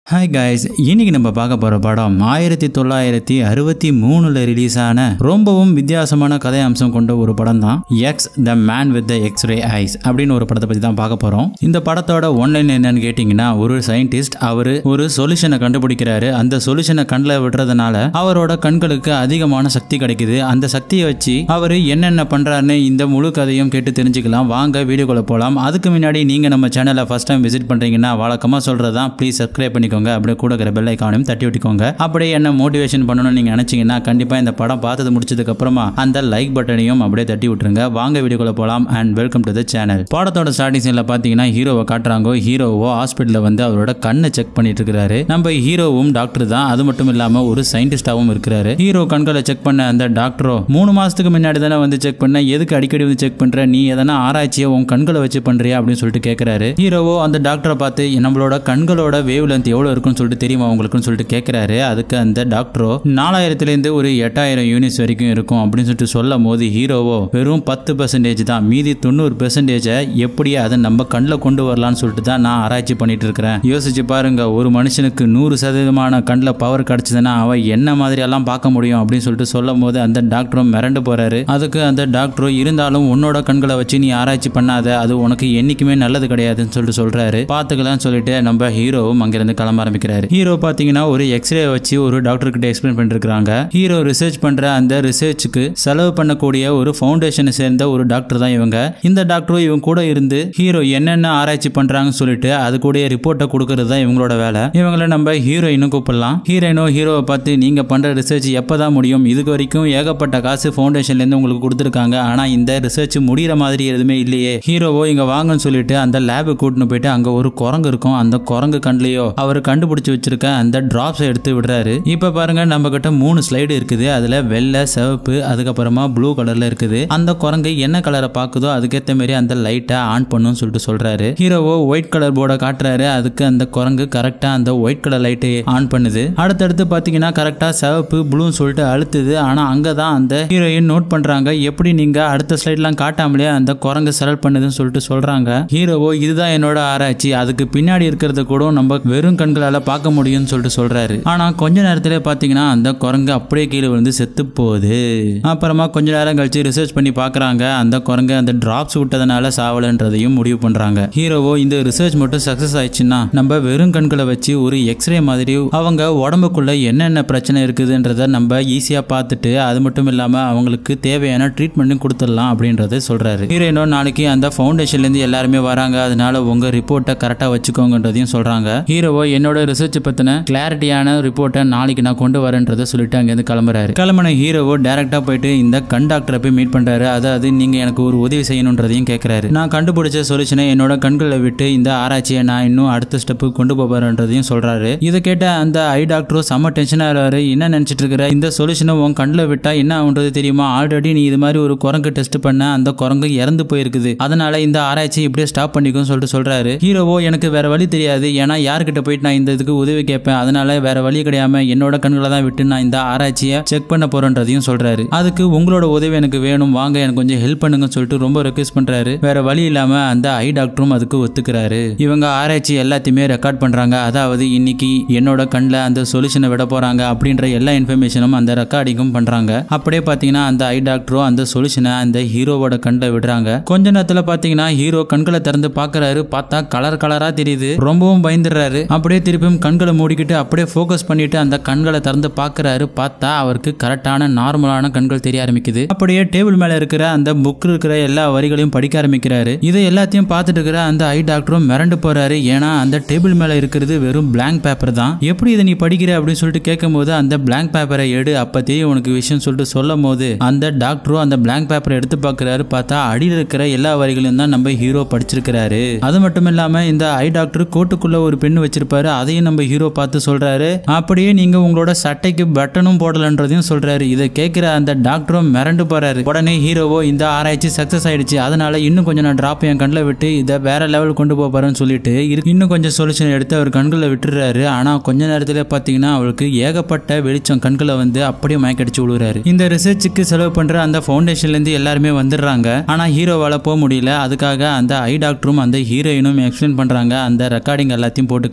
hi guys இன்னைக்கு நம்ம பார்க்க போற படம் ஆயிரத்தி தொள்ளாயிரத்தி அறுபத்தி மூணுல ரிலீஸ் ஆன ரொம்பவும் வித்தியாசமான கதை அம்சம் கொண்ட ஒரு படம் தான் X the man with the X ray eyes அப்படின்னு ஒரு படத்தை பத்தி தான் பார்க்க போறோம் இந்த படத்தோட ஒன்லைன் என்னன்னு கேட்டீங்கன்னா ஒரு சயின்டிஸ்ட் அவரு ஒரு சொல்யூஷனை கண்டுபிடிக்கிறாரு அந்த சொல்யூஷனை கண்ணில் விடுறதுனால அவரோட கண்களுக்கு அதிகமான சக்தி கிடைக்குது அந்த சக்தியை வச்சு அவர் என்னென்ன பண்றாருன்னு இந்த முழு கதையும் கேட்டு தெரிஞ்சுக்கலாம் வாங்க வீடியோக்குள்ள போலாம் அதுக்கு முன்னாடி நீங்க நம்ம சேனலை ஃபர்ஸ்ட் டைம் விசிட் பண்றீங்கன்னா வழக்கமா சொல்றதான் ப்ளீஸ் சப்ஸ்கிரைப் பண்ணிக்கோங்க அப்படியே கூட இருக்கிற பெல் ஐக்கானையும் தட்டி விட்டுக்கோங்க அப்படியே என்ன மோட்டிவேஷன் பண்ணணும்னு நீங்க நினைச்சீங்கன்னா கண்டிப்பா இந்த படம் பார்த்தது முடிச்சதுக்கு அப்புறமா அந்த லைக் பட்டனையும் அப்படியே தட்டி விட்டுருங்க வாங்க வீடியோக்குள்ள போலாம் and welcome to the channel படத்தோட ஸ்டார்டிங் சீன்ல பாத்தீங்கன்னா ஹீரோவை காட்டுறாங்க ஹீரோவோ ஹாஸ்பிட்டல்ல வந்து அவரோட கண்ணை செக் பண்ணிட்டு இருக்காரு நம்ம ஹீரோவும் டாக்டர் தான் அது மட்டும் இல்லாம ஒரு சயின்டிஸ்டாவும் இருக்கிறாரு ஹீரோ கண்களை செக் பண்ண அந்த டாக்டரோ மூணு மாசத்துக்கு முன்னாடி தானே வந்து செக் பண்ண எதுக்கு அடிக்கடி வந்து செக் பண்ற நீ எதனா ஆராய்ச்சியை உன் கண்களை வச்சு பண்றியா அப்படின்னு சொல்லிட்டு கேட்கிறாரு ஹீரோவோ அந்த டாக்டரை பார்த்து நம்மளோட கண்களோட வேவ் லென்த் எவ்வளவு இருக்குன்னு சொல்லிட்டு தெரியுமா உங்களுக்குன்னு சொல்லிட்டு கேட்கிறாரு அதுக்கு அந்த டாக்டரோ நாலாயிரத்துல இருந்து ஒரு எட்டாயிரம் யூனிட்ஸ் வரைக்கும் இருக்கும் அப்படின்னு சொல்லிட்டு சொல்லும் போது ஹீரோவோ வெறும் பத்து பெர்சன்டேஜ் தான் மீதி தொண்ணூறு பெர்சன்டேஜை எப்படியே அதை நம்ம கண்ணில் கொண்டு வரலாம்னு சொல்லிட்டு தான் நான் ஆராய்ச்சி பண்ணிட்டு இருக்கிறேன் யோசிச்சு பாருங்க ஒரு மனுஷனுக்கு நூறு சதவீதமான கண்ணில் பவர் கிடைச்சதுன்னா அவன் என்ன மாதிரி எல்லாம் பார்க்க முடியும் அப்படின்னு சொல்லிட்டு சொல்லும் போது அந்த டாக்டரும் மிரண்டு போறாரு அதுக்கு அந்த டாக்டரும் இருந்தாலும் உன்னோட கண்களை வச்சு நீ ஆராய்ச்சி பண்ணாத அது உனக்கு என்னைக்குமே நல்லது கிடையாதுன்னு சொல்லிட்டு சொல்றாரு பாத்துக்கலாம்னு சொல்லிட்டு நம்ம ஹீரோவும் அங்கிருந்து கிளம்ப ஆரம்பிக்கிறாரு ஹீரோ பாத்தீங்கன்னா ஒரு எக்ஸ்ரே வச்சு ஒரு டாக்டர் கிட்ட எக்ஸ்பிளைன் பண்ணிருக்காங்க ஹீரோ ரிசர்ச் பண்ற அந்த ரிசர்ச்சுக்கு செலவு பண்ணக்கூடிய ஒரு ஃபவுண்டேஷனை சேர்ந்த ஒரு டாக்டர் தான் இவங்க இந்த டாக்டரும் இவங்க கூட இருந்து ஹீரோ என்னென்ன ஆராய்ச்சி பண்றாங்கன்னு சொல்லிட்டு அது கூட ரிப்போர்ட்டை கொடுக்கறது தான் இவங்களோட வேலை இவங்களை நம்ம ஹீரோயினும் கூப்பிடலாம் ஹீரோயினோ ஹீரோவை பார்த்து நீங்க பண்ற ரிசர்ச் எப்பதான் முடியும் இதுக்கு வரைக்கும் ஏகப்பட்ட காசு ஃபவுண்டேஷன்ல இருந்து உங்களுக்கு கொடுத்துருக்காங்க ஆனா இந்த ரிசர்ச் முடிகிற மாதிரி எதுவுமே இல்லையே ஹீரோவோ இங்க வாங்கன்னு சொல்லிட்டு அந்த லேபு கூட்டின்னு போயிட்டு அங்க ஒரு குரங்கு இருக்கும் அந்த குரங்கு கண்லயோ அவர் கண்டுபிடிச்சு வச்சிருக்க அந்த டிராப்ஸ் எடுத்து விடுறாரு இப்ப பாருங்க நம்ம கிட்ட மூணு ஸ்லைடு இருக்குது அதுல வெள்ளை சிவப்பு அதுக்கப்புறமா ப்ளூ கலர்ல இருக்குது அந்த குரங்கு என்ன கலரை பாக்குதோ அதுக்கேற்ற மாதிரி அந்த லைட்டை ஆன் பண்ணுன்னு சொல்லிட்டு சொல்றாரு ஹீரோவோ ஒயிட் கலர் போர்டை காட்டுறாரு அதுக்கு அந்த குரங்கு கரெக்டா அந்த ஒயிட் கலர் லைட்டை ஆன் பண்ணுது அடுத்தடுத்து பாத்தீங்கன்னா கரெக்டா சிவப்பு ப்ளூன்னு சொல்லிட்டு அழுத்துது ஆனா அங்கதான் அந்த ஹீரோயின் நோட் பண்றாங்க எப்படி நீங்க அடுத்த ஸ்லைட்லாம் காட்டாமலே அந்த குரங்கு செலக்ட் பண்ணுதுன்னு சொல்லிட்டு சொல்றாங்க ஹீரோவோ இதுதான் என்னோட ஆராய்ச்சி அதுக்கு பின்னாடி இருக்கிறத கூட நம்ம வெறும் கண்களால பார்க்க முடியும்னு சொல்லிட்டு சொல்றாரு ஆனா கொஞ்ச நேரத்துல பாத்தீங்கன்னா அந்த குரங்கு அப்படியே கீழே விழுந்து செத்து போகுது அப்புறமா கொஞ்ச நேரம் கழிச்சு ரிசர்ச் பண்ணி பாக்குறாங்க அந்த குரங்கு அந்த டிராப்ஸ் விட்டதுனால சாவலன்றதையும் முடிவு பண்றாங்க ஹீரோவோ இந்த ரிசர்ச் மட்டும் சக்சஸ் ஆயிடுச்சுன்னா நம்ம வெறும் கண்களை வச்சு ஒரு எக்ஸ்ரே மாதிரி அவங்க உடம்புக்குள்ள என்னென்ன பிரச்சனை இருக்குதுன்றத நம்ம ஈஸியா பார்த்துட்டு அது மட்டும் இல்லாம அவங்களுக்கு தேவையான ட்ரீட்மெண்ட்டும் கொடுத்துடலாம் அப்படின்றத சொல்றாரு ஹீரோயினோ நாளைக்கு அந்த ஃபவுண்டேஷன்ல இருந்து எல்லாருமே வராங்க அதனால உங்க ரிப்போர்ட்டை கரெக்டா வச்சுக்கோங்கன்றதையும் சொல்றாங்க ஹீரோவோ என்னோட ரிசர்ச் பத்தின கிளாரிட்டியான ரிப்போர்ட்டை நாளைக்கு நான் கொண்டு வரேன்றதை சொல்லிட்டு அங்கேருந்து கிளம்புறாரு கிளம்பின ஹீரோவோ டைரக்டா போயிட்டு இந்த கண் டாக்டரை போய் மீட் பண்றாரு அதாவது நீங்க எனக்கு ஒரு உதவி செய்யணுன்றதையும் கேட்கிறாரு நான் கண்டுபிடிச்ச சொல்யூஷனை என்னோட கண்களை விட்டு இந்த ஆராய்ச்சியை நான் இன்னும் அடுத்த ஸ்டெப்பு கொண்டு போறேன்றதையும் சொல்றாரு இதை கேட்ட அந்த ஐ டாக்டரும் செம்ம டென்ஷன் ஆகிறாரு என்ன நினைச்சிட்டு இருக்கிற இந்த சொல்யூஷனை உன் கண்ணில் விட்டா என்ன ஆகுன்றது தெரியுமா ஆல்ரெடி நீ இது மாதிரி ஒரு குரங்கு டெஸ்ட் பண்ண அந்த குரங்கு இறந்து போயிருக்குது அதனால இந்த ஆராய்ச்சி இப்படியே ஸ்டாப் பண்ணிக்கும் சொல்லிட்டு சொல்றாரு ஹீரோவோ எனக்கு வேற வழி தெரியாது ஏன்னா யார்கிட்ட போயிட்டு நான் இந்த இதுக்கு உதவி கேட்பேன் அதனால வேற வழி கிடையாம என்னோட கண்களை தான் விட்டு நான் இந்த ஆராய்ச்சியை செக் பண்ண போறேன்றதையும் சொல்றாரு அதுக்கு உங்களோட உதவி எனக்கு வேணும் வாங்க எனக்கு கொஞ்சம் ஹெல்ப் பண்ணுங்கன்னு சொல்லிட்டு ரொம்ப ரெக்வஸ்ட் பண்றாரு வேற வழி இல்லாம அந்த ஐ டாக்டரும் அதுக்கு ஒத்துக்கிறாரு இவங்க ஆராய்ச்சி எல்லாத்தையுமே ரெக்கார்ட் பண்றாங்க அதாவது இன்னைக்கு என்னோட கண்ணில் அந்த சொல்யூஷனை விட போறாங்க அப்படின்ற எல்லா இன்ஃபர்மேஷனும் அந்த ரெக்கார்டிங்கும் பண்றாங்க அப்படியே பாத்தீங்கன்னா அந்த ஐ டாக்டரும் அந்த சொல்யூஷனை அந்த ஹீரோவோட கண்ணில் விடுறாங்க கொஞ்ச நேரத்துல பாத்தீங்கன்னா ஹீரோ கண்களை திறந்து பாக்குறாரு பார்த்தா கலர் கலரா தெரியுது ரொம்பவும் பயந்துடுறாரு அப்படியே திருப்பியும் கண்களை மூடிக்கிட்டு அப்படியே ஃபோக்கஸ் பண்ணிட்டு அந்த கண்களை திறந்து பாக்குறாரு பார்த்தா அவருக்கு கரெக்டான நார்மலான கண்கள் தெரிய ஆரம்பிக்குது அப்படியே டேபிள் மேல இருக்கிற அந்த புக் இருக்கிற எல்லா வரிகளையும் படிக்க ஆரம்பிக்கிறாரு இதை எல்லாத்தையும் பார்த்துட்டு இருக்கிற அந்த ஐ டாக்டரும் மிரண்டு போறாரு ஏன்னா அந்த டேபிள் மேல இருக்கிறது வெறும் blank பேப்பர் தான் எப்படி இதை நீ படிக்கிற அப்படின்னு சொல்லிட்டு கேட்கும்போது அந்த blank பேப்பரை எடு அப்ப தெரியும் உனக்கு விஷயம் சொல்லிட்டு சொல்லும் போது அந்த டாக்டரும் அந்த blank பேப்பரை எடுத்து பார்க்கறாரு பார்த்தா அடியில் இருக்கிற எல்லா வரிகளையும் தான் நம்ம ஹீரோ படிச்சிருக்கிறாரு அது மட்டும் இல்லாம இந்த ஐ டாக்டர் கோட்டுக்குள்ள ஒரு பெண் வச்சிருப்பாரு அதையும் நம்ம ஹீரோ பார்த்து சொல்றாரு அப்படியே நீங்க உங்களோட சட்டைக்கு பட்டனும் போடலன்றதையும் சொல்றாரு இதை கேட்கிற அந்த டாக்டரும் மிரண்டு போறாரு உடனே ஹீரோவோ இந்த ஆராய்ச்சி சக்சஸ் ஆயிடுச்சு அதனால இன்னும் கொஞ்சம் நான் டிராப் என் கண்ணில் விட்டு இதை வேற லெவல் கொண்டு போக போறேன்னு சொல்லிட்டு இருக்கு- இன்னும் கொஞ்சம் சொல்யூஷன் எடுத்து அவர் கண்களில் விட்டுறாரு ஆனா கொஞ்ச நேரத்துல பாத்தீங்கன்னா அவருக்கு ஏகப்பட்ட வெளிச்சம் கண்களை வந்து அப்படியே மயக்கடிச்சு விழுறாரு இந்த ரிசர்ச்சுக்கு செலவு பண்ற அந்த ஃபவுண்டேஷன்ல இருந்து எல்லாருமே வந்துடுறாங்க ஆனா ஹீரோவால போக முடியல அதுக்காக அந்த ஐ டாக்டரும் அந்த ஹீரோயினும் எக்ஸ்பிளைன் பண்றாங்க அந்த ரெக்கார்டிங் எல்லாத்தையும் போட்டு காட்டி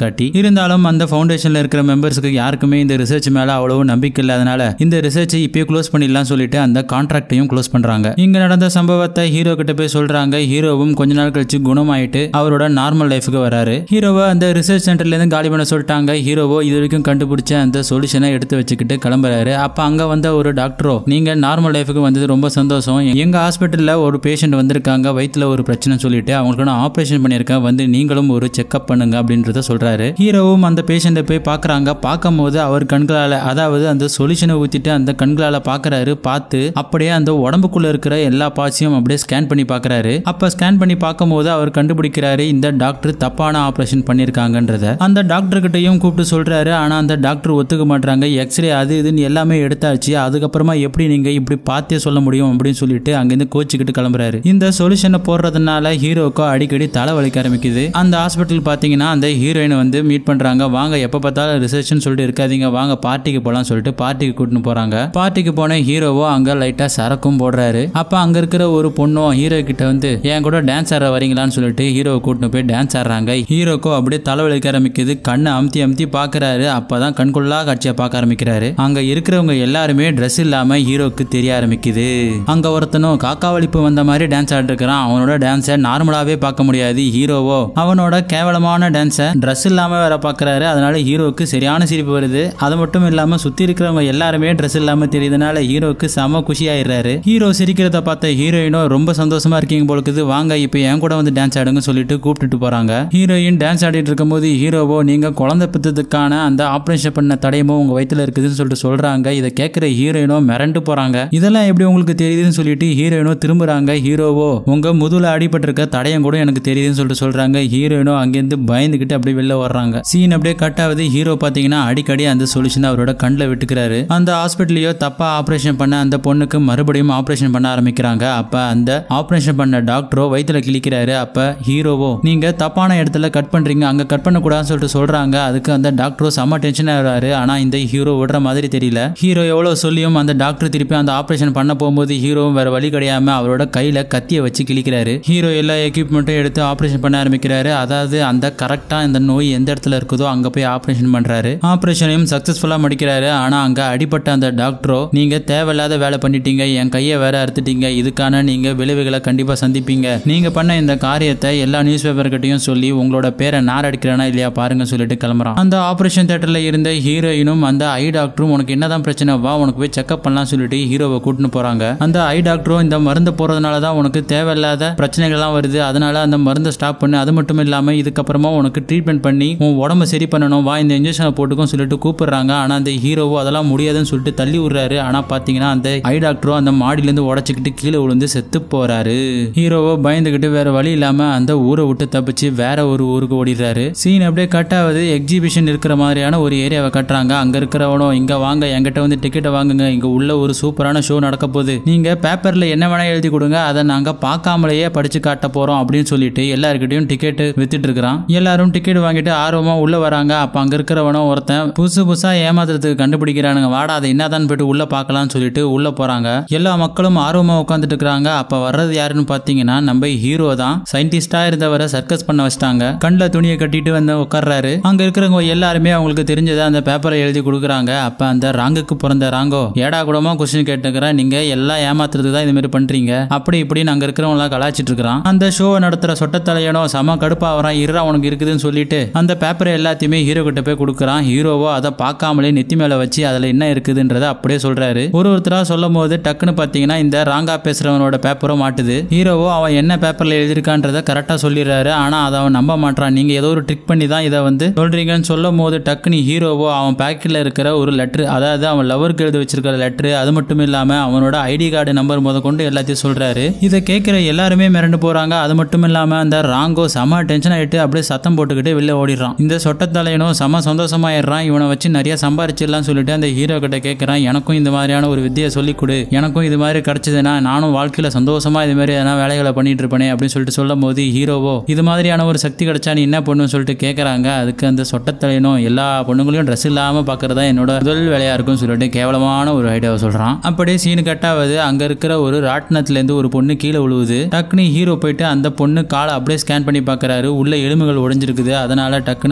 இருந்தாலும் அந்த ஃபவுண்டேஷன்ல இருக்கிற மெம்பர்ஸ்க்கு யாருக்குமே இந்த ரிசர்ச் மேல அவ்வளவு நம்பிக்கை இல்லாதனால இந்த ரிசர்ச்சை இப்பயே க்ளோஸ் பண்ணிடலாம் சொல்லிட்டு அந்த கான்ட்ராக்டையும் க்ளோஸ் பண்றாங்க இங்க நடந்த சம்பவத்தை ஹீரோ கிட்ட போய் சொல்றாங்க ஹீரோவும் கொஞ்ச நாள் கழிச்சு குணமாயிட்டு அவரோட நார்மல் லைஃபுக்கு வராரு ஹீரோவை அந்த ரிசர்ச் சென்டர்ல இருந்து காலி பண்ண சொல்லிட்டாங்க ஹீரோவோ இது வரைக்கும் கண்டுபிடிச்ச அந்த சொல்யூஷனை எடுத்து வச்சுக்கிட்டு கிளம்புறாரு அப்ப அங்க வந்த ஒரு டாக்டரோ நீங்க நார்மல் லைஃபுக்கு வந்தது ரொம்ப சந்தோஷம் எங்க ஹாஸ்பிட்டல்ல ஒரு பேஷண்ட் வந்திருக்காங்க வயித்துல ஒரு பிரச்சனை சொல்லிட்டு அவங்களுக்கு நான் ஆபரேஷன் பண்ணியிருக்கேன் வந்து நீங்களும் ஒரு செக்அப் பண்ணுங்க அப்படின்றத சொல்றாரு ஹீரோவும் அந்த பேஷண்ட்டை போய் பார்க்கறாங்க பார்க்கும்போது அவர் கண்களால அதாவது அந்த சொல்யூஷனை ஊத்திட்டு அந்த கண்களால பார்க்கறாரு பார்த்து அப்படியே அந்த உடம்புக்குள்ள இருக்கிற எல்லா பார்ட்ஸையும் அப்படியே ஸ்கேன் பண்ணி பார்க்கறாரு அப்ப ஸ்கேன் பண்ணி பார்க்கும்போது அவர் கண்டுபிடிக்கிறாரு இந்த டாக்டர் தப்பான ஆபரேஷன் பண்ணியிருக்காங்கன்றத அந்த டாக்டர் கிட்டயும் கூப்பிட்டு சொல்றாரு ஆனா அந்த டாக்டர் ஒத்துக்க மாட்டாங்க எக்ஸ்ரே அது இதுன்னு எல்லாமே எடுத்தாச்சு அதுக்கப்புறமா எப்படி நீங்க இப்படி பார்த்தே சொல்ல முடியும் அப்படின்னு சொல்லிட்டு அங்கிருந்து கோச்சிக்கிட்டு கிளம்புறாரு இந்த சொல்யூஷனை போடுறதுனால ஹீரோக்கோ அடிக்கடி தலை வலிக்க ஆரம்பிக்குது அந்த ஹாஸ்பிட்டல் பாத்தீங்கன்னா அந்த ஹீரோயின் வந்து மீட் பண்றாங்க வாங்க எப்ப பார்த்தாலும் ரிசர்ச்னு சொல்லிட்டு இருக்காதீங்க வாங்க பார்ட்டிக்கு போலாம் சொல்லிட்டு பார்ட்டிக்கு கூட்டின்னு போறாங்க பார்ட்டிக்கு போன ஹீரோவோ அங்க லைட்டா சரக்கும் போடுறாரு அப்ப அங்க இருக்கிற ஒரு பொண்ணும் ஹீரோ கிட்ட வந்து என் கூட டான்ஸ் ஆட வரீங்களான்னு சொல்லிட்டு ஹீரோவை கூட்டின்னு போய் டான்ஸ் ஆடுறாங்க ஹீரோக்கோ அப்படியே தலைவலிக்க ஆரம்பிக்குது கண்ணை அமுத்தி அமுத்தி பாக்குறாரு அப்பதான் கண்கொள்ளா காட்சியை பார்க்க ஆரம்பிக்கிறாரு அங்க இருக்கிறவங்க எல்லாருமே Dress இல்லாம ஹீரோக்கு தெரிய ஆரம்பிக்குது அங்க ஒருத்தனும் காக்கா வலிப்பு வந்த மாதிரி டான்ஸ் ஆடிட்டு இருக்கிறான் அவனோட டான்ஸை நார்மலாவே பார்க்க முடியாது ஹீரோவோ அவனோட கேவலமான டான்ஸை Dress இல்லாம வேற பாக்குறாரு அதனால ஹீரோக்கு சரியான சிரிப்பு வருது அது மட்டும் இல்லாம சுத்தி இருக்கிறவங்க எல்லாருமே Dress இல்லாம தெரியுதுனால ஹீரோக்கு செம குஷி ஆயிடுறாரு ஹீரோ சிரிக்கிறத பார்த்த ஹீரோயினும் ரொம்ப சந்தோஷமா இருக்கீங்க போலுக்குது வாங்க இப்போ என் கூட வந்து டான்ஸ் ஆடுங்க சொல்லிட்டு கூப்பிட்டுட்டு போறாங்க ஹீரோயின் டான்ஸ் ஆடிட்டு இருக்கும்போது ஹீரோவோ நீங்க குழந்தை பெற்றதுக்கான அந்த ஆபரேஷன் பண்ண தடயமோ உங்க வயித்துல இருக்குதுன்னு சொல்லிட்டு சொல்றாங்க இதை கேட்கிற ஹீரோயினோ மிரண்டு போறாங்க இதெல்லாம் எப்படி உங்களுக்கு தெரியுதுன்னு சொல்லிட்டு ஹீரோயினோ திரும்புறாங்க ஹீரோவோ உங்க முதுல அடிபட்டிருக்க தடயம் கூட எனக்கு தெரியுதுன்னு சொல்லிட்டு சொல்றாங்க ஹீரோயினோ அங்கேருந்து பயந்துகிட்டு அப்படியே வெளில வர்றாங்க சீன் அப்படியே கட் ஆகுது ஹீரோ பாத்தீங்கன்னா அடிக்கடி அந்த சொல்யூஷன் அவரோட கண்ணில் விட்டுக்கிறாரு அந்த ஹாஸ்பிட்டலையோ தப்பா ஆபரேஷன் பண்ண அந்த பொண்ணுக்கு மறுபடியும் ஆபரேஷன் பண்ண ஆரம்பிக்கிறாங்க அப்ப அந்த ஆபரேஷன் பண்ண டாக்டரோ வயித்துல கிழிக்கிறாரு அப்ப ஹீரோவோ நீங்க தப்பான இடத்துல கட் பண்றீங்க அங்க கட் பண்ணக்கூடாதுன்னு சொல்லிட்டு சொல்றாங்க அதுக்கு அந்த டாக்டரோ செம்ம டென்ஷன் ஆகிறாரு ஆனா இந்த ஹீரோ விடுற மாதிரி தெரியல ஹீரோ எவ்வளவு சொல்லியும் அந்த டாக்டர் திருப்பி அந்த ஆபரேஷன் பண்ண போகும்போது ஹீரோவும் வேற வழி கிடையாம அவரோட கையில கத்தியை வச்சு கிழிக்கிறாரு ஹீரோ எல்லா எக்யூப்மெண்ட்டும் எடுத்து ஆபரேஷன் பண்ண ஆரம்பிக்கிறாரு அதாவது அந்த கரெக்டா இந்த நோய் எந்த இடத்துல இருக்குதோ அங்க போய் ஆபரேஷன் பண்றாரு ஆபரேஷனையும் சக்சஸ்ஃபுல்லா முடிக்கிறாரு ஆனா அங்க அடிபட்ட அந்த டாக்டரோ நீங்க தேவையில்லாத வேலை பண்ணிட்டீங்க என் கையை வேற அறுத்துட்டீங்க இதுக்கான நீங்க விளைவுகளை கண்டிப்பா சந்திப்பீங்க நீங்க பண்ண இந்த காரியத்தை எல்லா நியூஸ் பேப்பர் கிட்டையும் சொல்லி உங்களோட பேரை நார் அடிக்கிறானா இல்லையா பாருங்க சொல்லிட்டு கிளம்புறான் அந்த ஆபரேஷன் தியேட்டர்ல இருந்த ஹீரோயினும் அந்த ஐ டாக்டரும் உனக்கு என்னதான் பிரச்சனை வா உனக்கு போய் செக்அப் பண்ணலாம் சொல்லிட்டு ஹீரோவை கூட்டின்னு போறாங்க அந்த ஐ டாக்டரும் இந்த மருந்து போறதுனால தான் உனக்கு தேவையில்லாத பிரச்சனைகள்லாம் வருது அதனால அந்த மருந்தை ஸ்டாப் பண்ணு அது மட்டும் இல்லாம இதுக்கப்புறமா உனக்கு ட்ரீட்மெண்ட் பண்ணி உன் உடம்ப சரி பண்ணணும் வா இந்த இன்ஜெக்ஷனை போட்டுக்கும் சொல்லிட்டு கூப்பிடுறாங்க ஆனா அந்த ஹீரோவோ அதெல்லாம் முடியாதுன்னு சொல்லிட்டு தள்ளி விடுறாரு ஆனா பாத்தீங்கன்னா அந்த ஐ டாக்டரும் அந்த மாடியில இருந்து உடச்சிக்கிட்டு கீழே விழுந்து செத்து போறாரு ஹீரோவோ பயந்துகிட்டு வேற வழி இல்லாம அந்த ஊரை விட்டு தப்பிச்சு வேற ஒரு ஊருக்கு ஓடிடுறாரு சீன் அப்படியே கட் ஆகுது எக்ஸிபிஷன் இருக்கிற மாதிரியான ஒரு ஏரியாவை கட்டுறாங்க அங்க இருக்கிறவனும் இங்க வாங்க என்கிட்ட வந்து டிக்கெட்டை வாங்குங்க இங்க உள்ள ஒரு சூப்பரான ஷோ நடக்க போகுது நீங்க பேப்பர்ல என்ன வேணா எழுதி கொடுங்க அதை நாங்க பார்க்காமலேயே படிச்சு காட்ட போறோம் அப்படின்னு சொல்லிட்டு எல்லாருக்கிட்டையும் டிக்கெட் வித்துட்டு இருக்கிறான் எல்லாரும் டிக்கெட் வாங்கிட்டு ஆர்வமா உள்ள வராங்க அப்ப அங்க இருக்கிறவனும் ஒருத்தன் புதுசு புதுசா ஏமாத்துறதுக்கு கண்டுபிடிக்கிறானுங்க வாடா அதை என்னதான் போயிட்டு உள்ள பார்க்கலாம்னு சொல்லிட்டு உள்ள போறாங்க எல்லா மக்களும் ஆர்வமா உட்காந்துட்டு இருக்காங்க அப்ப வர்றது யாருன்னு பாத்தீங்கன்னா நம்ம ஹீரோ தான் சயின்டிஸ்டா இருந்தவரை சர்க்கஸ் பண்ண வச்சிட்டாங்க கண்ணில் துணியை கட்டிட்டு வந்து உட்கார்றாரு அங்க இருக்கிறவங்க எல்லாருமே அவங்களுக்கு தெரிஞ்சதை அந்த பேப்பரை எழுதி கொடுக்குறாங்க அப்ப அந்த ராங்குக்கு பிறந்த ராங்கோ ஏடா கூடமா கொஸ்டின் கேட்டுக்கிறேன் நீங்க எல்லாம் ஏமாத்துறதுக்கு தான் இது மாதிரி பண்றீங்க அப்படி இப்படின்னு அங்க இருக்கிறவங்க எல்லாம் கலாச்சிட்டு இருக்கிறான் அந்த ஷோவை நடத்துற சொட்டத்தலையனோ செம கடுப்பா வரான் இருறா உனக்கு இருக்குதுன்னு சொல்லிட்டு அந்த பேப்பரை எல்லாத்தையுமே ஹீரோ கிட்ட போய் கொடுக்குறான் ஹீரோவோ அதை பார்க்காமலே நெத்தி மேல வச்சு அதுல என்ன இருக்குதுன்றத அப்படியே சொல்றாரு ஒரு ஒருத்தரா சொல்லும் போது டக்குன்னு பாத்தீங்கன்னா இந்த ராங்கா பேசுறவனோட பேப்பரும் மாட்டுது ஹீரோவோ அவன் என்ன பேப்பர்ல எழுதியிருக்கான்றத கரெக்டா சொல்லிடுறாரு ஆனா அதை அவன் நம்ப மாட்டான் நீங்க ஏதோ ஒரு ட்ரிக் பண்ணி தான் இதை வந்து சொல்றீங்கன்னு சொல்லும் போது டக்குன்னு ஹீரோவோ அவன் பேக்கெட்ல இருக்கிற ஒரு லெட்ரு அதாவது அவன் லவருக்கு எழுதி வச்சிருக்கிற லெட்ரு அது மட்டும் இல்லாம அவனோட ஐடி கார்டு நம்பர் முத கொண்டு எல்லாத்தையும் சொல்றாரு இதை கேட்கிற எல்லாருமே மிரண்டு போறாங்க அது மட்டும் இல்லாம அந்த ராங்கோ செம டென்ஷன் ஆயிட்டு அப்படியே சத்தம் போட்டுக்கிட்டு வெளில ஓடிடுறான் இந்த சொட்டத்தலையனும் செம சந்தோஷமாயிடுறான் இவனை வச்சு நிறைய சம்பாரிச்சிடலாம் சொல்லிட்டு அந்த ஹீரோ கிட்ட கேட்கறான் எனக்கும் இந்த மாதிரியான ஒரு வித்தியை சொல்லி கொடு எனக்கும் இது மாதிரி கிடைச்சதுன்னா நானும் வாழ்க்கையில சந்தோஷமா இது மாதிரி எதனா வேலைகளை பண்ணிட்டு இருப்பேனே அப்படின்னு சொல்லிட்டு சொல்லும் போது ஹீரோவோ இது மாதிரியான ஒரு சக்தி கிடைச்சா நீ என்ன பண்ணுன்னு சொல்லிட்டு கேட்கறாங்க அதுக்கு அந்த சொட்டத்தலையனும் எல்லா பொண்ணுங்களையும் ட்ரெஸ் இல்லாம பாக்குறதா என்னோட முதல் வேலையா இருக்கும்னு சொல்லிட்டு கேவலமான ஒரு ஐடியாவை சொல்றான் அப்படியே சீனு கட்டாவது அங்க இருக்கிற ஒரு ராட்டினத்துல இருந்து ஒரு பொண்ணு கீழே விழுவுது டக்குனு ஹீரோ போயிட்டு அந்த பொண்ணு காலை அப்படியே ஸ்கேன் பண்ணி பார்க்கறாரு உள்ள எலும்புகள் உடைஞ்சிருக்குது அதனால டக்குன்னு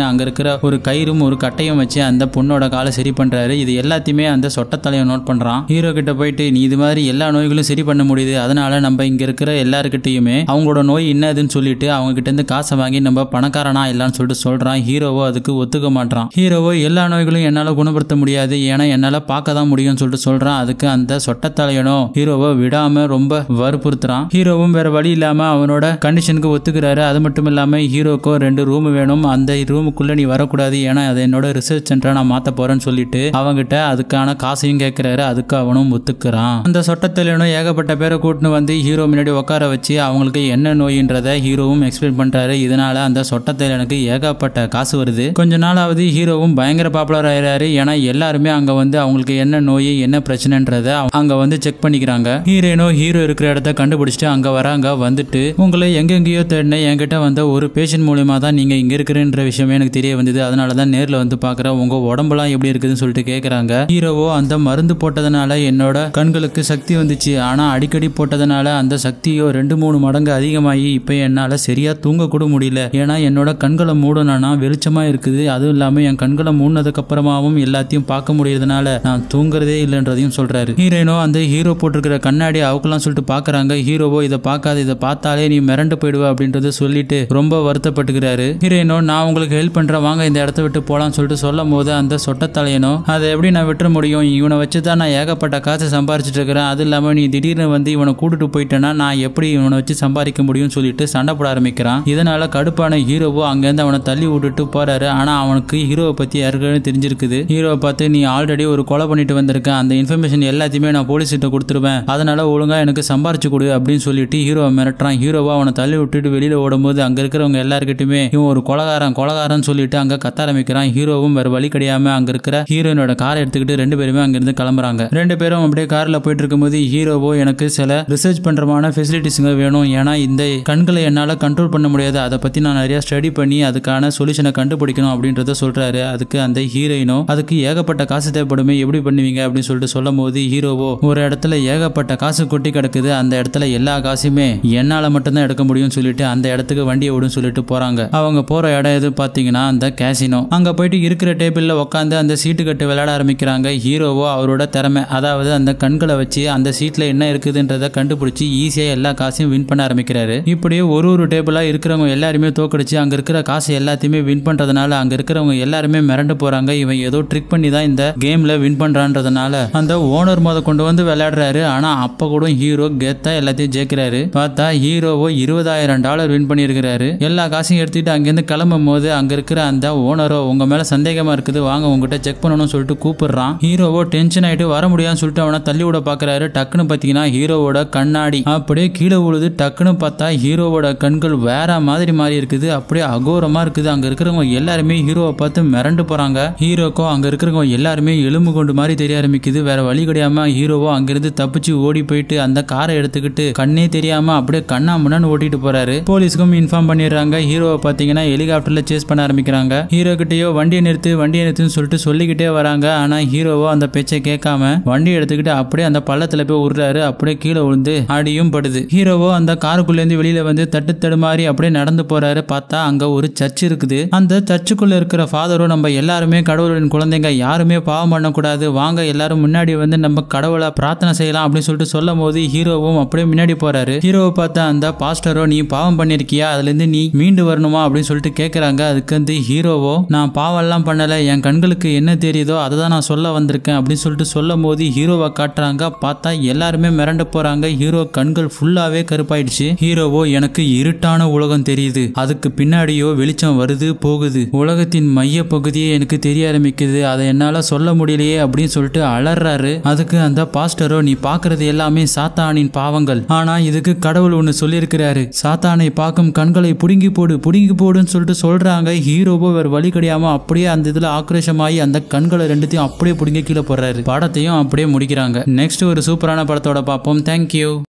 டக்குன்னு அங்க இருக்கிற ஒரு கயிறும் ஒரு கட்டையும் வச்சு அந்த பொண்ணோட காலை சரி பண்றாரு இது எல்லாத்தையுமே அந்த சொட்டத்தலையை நோட் பண்றான் ஹீரோ கிட்ட போயிட்டு நீ இது மாதிரி எல்லா நோய்களும் சரி பண்ண முடியுது அதனால நம்ம இங்க இருக்கிற எல்லாருக்கிட்டையுமே அவங்களோட நோய் என்னதுன்னு சொல்லிட்டு அவங்க கிட்ட இருந்து காசை வாங்கி நம்ம பணக்காரனா இல்லைன்னு சொல்லிட்டு சொல்றான் ஹீரோவோ அதுக்கு ஒத்துக்க மாட்டான் ஹீரோவோ எல்லா நோய்களும் என்னால குணப்படுத்த முடியாது ஏன்னா என்னால பார்க்க தான் முடியும்னு சொல்லிட்டு சொல்றான் அதுக்கு அந்த சொட்டத்தலையனோ ஹீரோவை விடாம ரொம்ப வற்புறுத்துறான் ஹீரோவும் வேற வழி இல்லாம அவனோட கண்டிஷனுக்கு ஒத்துக்கிறாரு அது மட்டும் இல்லாம ஹீரோக்கும் ரெண்டு ரூம் வேணும் அந்த ரூமுக்குள்ள நீ வரக்கூடாது ஏன்னா அது என்னோட ரிசர்ச் சென்டரா நான் மாத்த போறேன்னு சொல்லிட்டு அவங்கிட்ட அதுக்கான காசையும் கேட்கிறாரு அதுக்கு அவனும் ஒத்துக்கிறான் அந்த சொட்டத்தலையனும் ஏகப்பட்ட பேரை கூட்டின்னு வந்து ஹீரோ முன்னாடி உட்கார வச்சு அவங்களுக்கு என்ன நோயின்றத ஹீரோவும் எக்ஸ்பிளைன் பண்றாரு இதனால அந்த சொட்டத்தலையனுக்கு ஏகப்பட்ட காசு வருது கொஞ்ச நாளாவது ஹீரோவும் பயங்கர பாப்புலர் ஆயிராரு ஏன்னா எல்லாருமே அங்க வந்து அவங்களுக்கு என்ன நோய் என்ன பிரச்சனைன்றத அங்க வந்து செக் பண்ணிக்கிறாங்க ஹீரோயினோ ஹீரோ இருக்கிற இடத்த கண்டுபிடிச்சிட்டு அங்க வராங்க வந்துட்டு உங்களை எங்கெங்கேயோ தேடின என்கிட்ட வந்த ஒரு பேஷண்ட் மூலியமா தான் நீங்க இங்க இருக்கிறன்ற விஷயமே எனக்கு தெரிய வந்தது அதனால தான் நேர்ல வந்து பாக்குறேன் உங்க உடம்புலாம் எப்படி இருக்குதுன்னு சொல்லிட்டு கேக்குறாங்க ஹீரோவோ அந்த மருந்து போட்டதுனால என்னோட கண்களுக்கு சக்தி வந்துச்சு ஆனா அடிக்கடி போட்டதுனால அந்த சக்தியோ ரெண்டு மூணு மடங்கு அதிகமாகி இப்ப என்னால சரியா தூங்க கூட முடியல ஏன்னா என்னோட கண்களை மூடணும்னா வெளிச்சமா இருக்குது அதுவும் இல்லாம என் கண்களை மூடினதுக்கு அப்புறமாவும் எல்லாத்தையும் பார்க்க முடியறதுனால நான் தூங்குறதே இல்லைன்றதையும் சொல்றாரு ஹீரோயினோ அந்த ஹீரோ போட்டிருக்கிற கண்ணாடி அவுக்கலாம் சொல்லிட்டு பாக்குறாங்க ஹீரோவோ இதை பார்க்காத இதை பார்த்தாலே நீ மிரண்டு போயிடுவ அப்படின்றத சொல்லிட்டு ரொம்ப வருத்தப்பட்டுக்கிறாரு ஹீரோயினோ நான் உங்களுக்கு ஹெல்ப் பண்றேன் வாங்க இந்த இடத்த விட்டு போலாம்னு சொல்லிட்டு சொல்லும் போது அந்த சொட்டத்தலையனோ அதை எப்படி நான் விட்டுற முடியும் இவனை வச்சு தான் நான் ஏகப்பட்ட காசு சம்பாரிச்சிட்டு இருக்கிறேன் அது இல்லாம நீ திடீர்னு வந்து இவனை கூட்டிட்டு போயிட்டேன்னா நான் எப்படி இவனை வச்சு சம்பாதிக்க முடியும்னு சொல்லிட்டு சண்டை போட ஆரம்பிக்கிறான் இதனால கடுப்பான ஹீரோவோ அங்கேருந்து அவனை தள்ளி விட்டுட்டு போறாரு ஆனா அவனுக்கு ஹீரோவை பத்தி ஏற்கனவே தெரிஞ்சிருக்குது ஹீரோவை பார்த்து நீ ஆல்ரெடி ஒரு கொலை பண்ணிட்டு வந்திருக்க அந்த இன்ஃபர்மேஷன் எல்லாத்தையுமே நான் போலீஸ்கிட்ட கொடுத்துருவேன் அதனால ஒழுங்கா எனக்கு சம்பாரிச்சு கொடு அப்படின்னு சொல்லிட்டு ஹீரோவை மிரட்டுறான் ஹீரோவா அவனை தள்ளி விட்டுட்டு வெளியில ஓடும்போது அங்க இருக்கிறவங்க எல்லாருக்கிட்டுமே இவன் ஒரு கொலகாரன் கொலகாரன் சொல்லிட்டு அங்க கத்த ஆரம்பிக்கிறான் ஹீரோவும் வேற வழி கிடையாம அங்க இருக்கிற ஹீரோயினோட காரை எடுத்துக்கிட்டு ரெண்டு பேருமே அங்கிருந்து கிளம்புறாங்க ரெண்டு பேரும் அப்படியே கார்ல போயிட்டு இருக்கும்போது ஹீரோவோ எனக்கு சில ரிசர்ச் பண்றமான ஃபெசிலிட்டிஸ்ங்க வேணும் ஏன்னா இந்த கண்களை என்னால கண்ட்ரோல் பண்ண முடியாது அதை பத்தி நான் நிறைய ஸ்டடி பண்ணி அதுக்கான சொல்யூஷனை கண்டுபிடிக்கணும் அப்படின்றத சொல்றாரு அதுக்கு அந்த ஹீரோயினோ அதுக்கு ஏகப்பட்ட காசு தேவைப்படுமே எப்படி பண்ணுவீங்க அப்படின்னு சொல்லிட்டு சொல்லும் போது ஹீரோவோ ஒரு இடத்துல ஏகப்பட்ட காசு கொட்டி கிடக்குது அந்த இடத்துல எல்லா காசுமே என்னால மட்டும்தான் எடுக்க முடியும்னு சொல்லிட்டு அந்த இடத்துக்கு வண்டியை விடுன்னு சொல்லிட்டு போறாங்க அவங்க போற இடம் எது பாத்தீங்கன்னா அந்த கேசினோ அங்க போயிட்டு இருக்கிற டேபிள்ல உட்காந்து அந்த சீட்டு கட்டு விளையாட ஆரம்பிக்கிறாங்க ஹீரோவோ அவரோட திறமை அதாவது அந்த கண்களை வச்சு அந்த சீட்ல என்ன இருக்குதுன்றத கண்டுபிடிச்சு ஈஸியா எல்லா காசையும் வின் பண்ண ஆரம்பிக்கிறாரு இப்படியே ஒரு ஒரு டேபிளா இருக்கிறவங்க எல்லாருமே தோக்கடிச்சு அங்க இருக்கிற காசு எல்லாத்தையுமே வின் பண்றதுனால அங்க இருக்கிறவங்க எல்லாருமே மிரண்டு போறாங்க இவன் ஏதோ ட்ரிக் பண்ணி தான் இந்த கேம்ல வின் பண்றான்றதுனால அந்த ஓனர் முத கொண்டு வந்து விளையாடுறாரு ஆனா அப்ப கூட ஹீரோ கெத்தா எல்லாத்தையும் ஜெயிக்கிறாரு பார்த்தா ஹீரோவோ இருபதாயிரம் டாலர் வின் பண்ணியிருக்கிறாரு எல்லா காசையும் எடுத்துக்கிட்டு அங்கேருந்து கிளம்பும் போது அங்க இருக்கிற அந்த ஓனரோ உங்க மேல சந்தேகமா இருக்குது வாங்க உங்ககிட்ட செக் பண்ணணும்னு சொல்லிட்டு கூப்பிடுறான் ஹீரோவோ டென்ஷன் ஆயிட்டு வர முடியாதுன்னு சொல்லிட்டு அவனை தள்ளி விட பாக்குறாரு டக்குன்னு பாத்தீங்கன்னா ஹீரோவோட கண்ணாடி அப்படியே கீழே விழுது டக்குன்னு பார்த்தா ஹீரோவோட கண்கள் வேற மாதிரி மாறி இருக்குது அப்படியே அகோரமா இருக்குது அங்க இருக்கிறவங்க எல்லாருமே ஹீரோவை பார்த்து மிரண்டு போறாங்க ஹீரோக்கோ அங்க இருக்கிறவங்க எல்லாருமே எலும்பு கொண்டு மாதிரி தெரிய ஆரம்பிக்குது வேற வழி கிடையாம ஹீரோவோ அங்கிருந்து தப்பிச்சு ஓடி போயிட்டு அந்த காரை எடுத்துக்கிட்டு கண்ணே தெரியாம அப்படியே கண்ணா முன்னான்னு ஓட்டிட்டு போறாரு போலீஸ்க்கும் இன்ஃபார்ம் பண்ணிடுறாங்க ஹீரோவை பாத்தீங்கன்னா ஹெலிகாப்டர்ல சேஸ் பண்ண ஆரம்பிக்கிறாங்க ஹீரோ கிட்டயோ வண்டியை நிறுத்து வண்டியை நிறுத்துன்னு சொல்லிட்டு சொல்லிக்கிட்டே வராங்க ஆனா ஹீரோவோ அந்த பேச்சை கேட்காம வண்டி எடுத்துக்கிட்டு அப்படியே அந்த பள்ளத்துல போய் விடுறாரு அப்படியே கீழே விழுந்து அடியும் படுது ஹீரோவோ அந்த காருக்குள்ள இருந்து வெளியில வந்து தட்டு தடுமாறி அப்படியே நடந்து போறாரு பார்த்தா அங்க ஒரு சர்ச் இருக்குது அந்த சர்ச்சுக்குள்ள இருக்கிற ஃபாதரோ நம்ம எல்லாருமே கடவுளின் குழந்தைங்க யாருமே பாவம் பண்ணக்கூடாது வாங்க எல்லாரும் முன்னாடி வந்து நம்ம கடவுளை பிரார்த்தனை செய்யலாம் அப்படின்னு சொல்லிட்டு சொல்லும் போது ஹீரோவும் அப்படியே முன்னாடி போறாரு ஹீரோவை பார்த்தா அந்த பாஸ்டரோ நீ பாவம் பண்ணிருக்கியா அதுல இருந்து நீ மீண்டு வரணுமா அப்படின்னு சொல்லிட்டு கேக்குறாங்க அதுக்கு வந்து ஹீரோவோ நான் பாவம் எல்லாம் பண்ணல என் கண்களுக்கு என்ன தெரியுதோ அதை தான் நான் சொல்ல வந்திருக்கேன் அப்படின்னு சொல்லிட்டு சொல்லும் போது ஹீரோவை காட்டுறாங்க பார்த்தா எல்லாருமே மிரண்டு போறாங்க ஹீரோ கண்கள் ஃபுல்லாவே கருப்பாயிடுச்சு ஹீரோவோ எனக்கு இருட்டான உலகம் தெரியுது அதுக்கு பின்னாடியோ வெளிச்சம் வருது போகுது உலகத்தின் மைய பகுதியே எனக்கு தெரிய ஆரம்பிக்குது அதை என்னால சொல்ல முடியலையே அப்படின்னு சொல்லிட்டு அலறாரு அதுக்கு அந்த பாஸ்டரோ நீ பாக்குறது எல்லாமே சாத்தானின் பாவங்கள் ஆனா இதுக்கு கடவுள் ஒண்ணு சொல்லியிருக்கிறாரு சாத்தானை பார்க்கும் கண்களை புடுங்கி போடு புடுங்கி போடுன்னு சொல்லிட்டு சொல்றாங்க ஹீரோவோ வேற வழி கிடையாம அப்படியே அந்த இதுல ஆக்ரோஷமாயி அந்த கண்களை ரெண்டுத்தையும் அப்படியே புடுங்கி கீழே போடுறாரு படத்தையும் அப்படியே முடிக்கிறாங்க நெக்ஸ்ட் ஒரு சூப்பரான படத்தோட பார்ப்போம் தேங்க்யூ